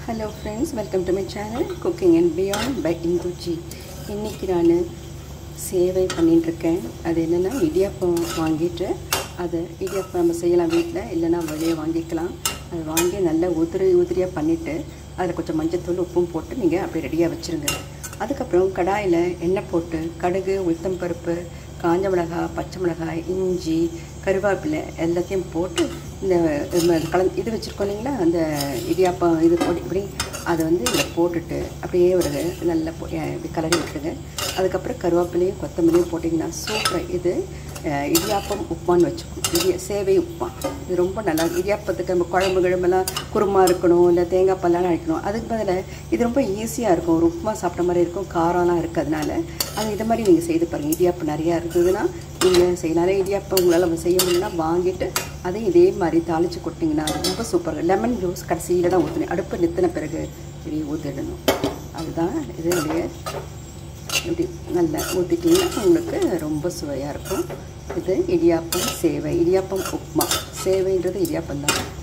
hello friends welcome to my channel cooking and beyond by Induji இன்றைக்கி நான் சேவை பண்ணிட்டுருக்கேன் அது என்னென்னா இடியாப்பம் வாங்கிட்டு அதை இடியாப்பம் நம்ம செய்யலாம் வீட்டில் இல்லைன்னா வெளியே வாங்கிக்கலாம் அது வாங்கி நல்லா உதிரி உதிரியாக பண்ணிவிட்டு அதில் கொஞ்சம் மஞ்சத்தூள் உப்பும் போட்டு நீங்கள் அப்படியே ரெடியாக வச்சுருங்க அதுக்கப்புறம் கடாயில் எண்ணெய் போட்டு கடுகு உளுத்தம்பருப்பு காஞ்ச மிளகாய் பச்சை மிளகாய் இஞ்சி கருவேப்பிலை எல்லாத்தையும் போட்டு இந்த கலந்து இது வச்சுருக்கோம் இல்லைங்களா அந்த இடியாப்பம் இது பொடி இப்படி அதை வந்து இதில் போட்டுட்டு அப்படியே ஒரு நல்ல பொ- அஹ் இப்படி கலரி விட்டுருங்க அதுக்கப்புறம் கருவேப்பிலையும் கொத்தமல்லியும் போட்டிங்கன்னா சூப்பர் இது அஹ், இடியாப்பம் உப்புமான்னு வச்சுக்கோம் இடிய சேவை உப்புமா இது ரொம்ப நல்லா இடியாப்பத்துக்கு நம்ம குழம்பு கிழம்பெல்லாம் குருமா இருக்கணும் இல்லை தேங்காய் பால்லாம் அரைக்கணும் அதுக்கு பதிலாக இது ரொம்ப ஈஸியாக இருக்கும் ஒரு உப்புமா சாப்பிட்ட மாதிரி இருக்கும் காரம்லாம் இருக்கிறதுனால அது இது மாதிரி நீங்கள் செய்து பாருங்கள் இடியாப்பம் நிறையா இருந்ததுன்னா நீங்கள் செய்யலாம் இடியாப்பம் உங்களால் செய்ய முடியும்னா வாங்கிட்டு அதையும் இதே மாதிரி தாளித்து கொட்டிங்கன்னா ரொம்ப சூப்பராக லெமன் ஜூஸ் கடைசியில் தான் ஊற்றணும் அடுப்பு நிறுத்தின பிறகு இப்படி ஊற்றிடணும் அதுதான் இதனுடைய இப்படி நல்லா ஊற்றிட்டிங்கன்னா உங்களுக்கு ரொம்ப சுவையாக இருக்கும் இது இடியாப்பம் சேவை இடியாப்பம் உப்புமா சேவைன்றது இடியாப்பம் தான்